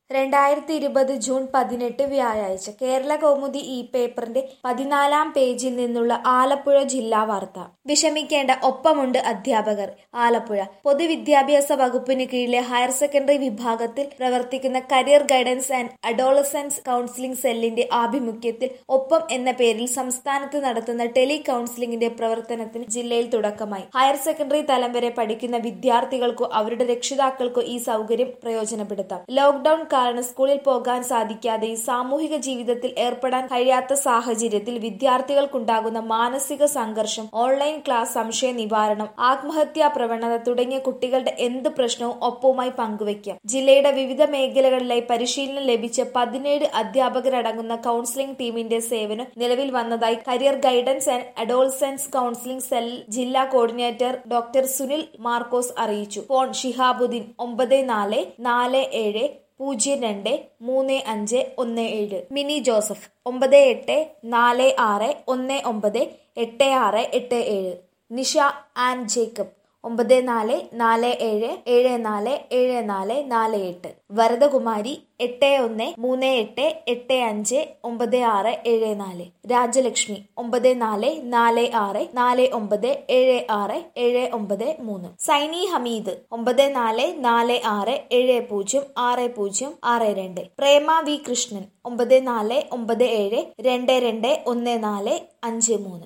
രണ്ടായിരത്തി ഇരുപത് ജൂൺ പതിനെട്ട് വ്യാഴാഴ്ച കേരള കൗമുദി ഈ പേപ്പറിന്റെ പതിനാലാം പേജിൽ നിന്നുള്ള ആലപ്പുഴ ജില്ലാ വാർത്ത വിഷമിക്കേണ്ട ഒപ്പമുണ്ട് അധ്യാപകർ ആലപ്പുഴ പൊതുവിദ്യാഭ്യാസ വകുപ്പിന് കീഴിലെ ഹയർ സെക്കൻഡറി വിഭാഗത്തിൽ പ്രവർത്തിക്കുന്ന career guidance and adolescence counselling സെല്ലിന്റെ ആഭിമുഖ്യത്തിൽ ഒപ്പം എന്ന പേരിൽ സംസ്ഥാനത്ത് നടത്തുന്ന ടെലി കൗൺസിലിംഗിന്റെ പ്രവർത്തനത്തിന് ജില്ലയിൽ തുടക്കമായി ഹയർ സെക്കൻഡറി തലം വരെ പഠിക്കുന്ന വിദ്യാർത്ഥികൾക്കോ അവരുടെ രക്ഷിതാക്കൾക്കോ ഈ സൗകര്യം പ്രയോജനപ്പെടുത്താം ലോക്ഡൌൺ കാരണം സ്കൂളിൽ പോകാൻ സാധിക്കാതെയും സാമൂഹിക ജീവിതത്തിൽ ഏർപ്പെടാൻ കഴിയാത്ത സാഹചര്യത്തിൽ വിദ്യാർത്ഥികൾക്കുണ്ടാകുന്ന മാനസിക സംഘർഷം ഓൺലൈൻ ക്ലാസ് സംശയ നിവാരണം ആത്മഹത്യാ പ്രവണത തുടങ്ങിയ കുട്ടികളുടെ എന്ത് പ്രശ്നവും ഒപ്പവുമായി പങ്കുവയ്ക്കാം ജില്ലയുടെ വിവിധ മേഖലകളിലായി പരിശീലനം ലഭിച്ച പതിനേഴ് അധ്യാപകരടങ്ങുന്ന കൗൺസിലിംഗ് ടീമിന്റെ സേവനം നിലവിൽ വന്നതായി career guidance and adolescence counselling cell ജില്ലാ കോർഡിനേറ്റർ ഡോക്ടർ സുനിൽ മാർക്കോസ് അറിയിച്ചു ഫോൺ ഷിഹാബുദ്ദീൻ ഒമ്പത് നാല് നാല് ഏഴ് പൂജ്യം രണ്ട് മൂന്ന് അഞ്ച് ഒന്ന് ഏഴ് മിനി ജോസഫ് ഒമ്പത് എട്ട് നാല് ആറ് ഒന്ന് ഒമ്പത് എട്ട് ആറ് എട്ട് ഏഴ് നിഷ ആൻഡ് ജേക്കബ് ഒമ്പത് നാല് നാല് ഏഴ് ഏഴ് നാല് ഏഴ് നാല് നാല് എട്ട് വരദകുമാരി എട്ട് ഒന്ന് മൂന്ന് എട്ട് എട്ട് അഞ്ച് ഒമ്പത് ആറ് ഏഴ് നാല് രാജലക്ഷ്മി ഒമ്പത് നാല് നാല് ആറ് നാല് ഒമ്പത് ഏഴ് ആറ് ഏഴ് ഒമ്പത് മൂന്ന് സൈനി ഹമീദ് ഒമ്പത് നാല് നാല് ആറ് ഏഴ് പൂജ്യം ആറ് പൂജ്യം ആറ് രണ്ട് പ്രേമ വി കൃഷ്ണൻ ഒമ്പത് നാല് ഒമ്പത് ഏഴ് രണ്ട് രണ്ട് ഒന്ന് നാല് അഞ്ച് മൂന്ന്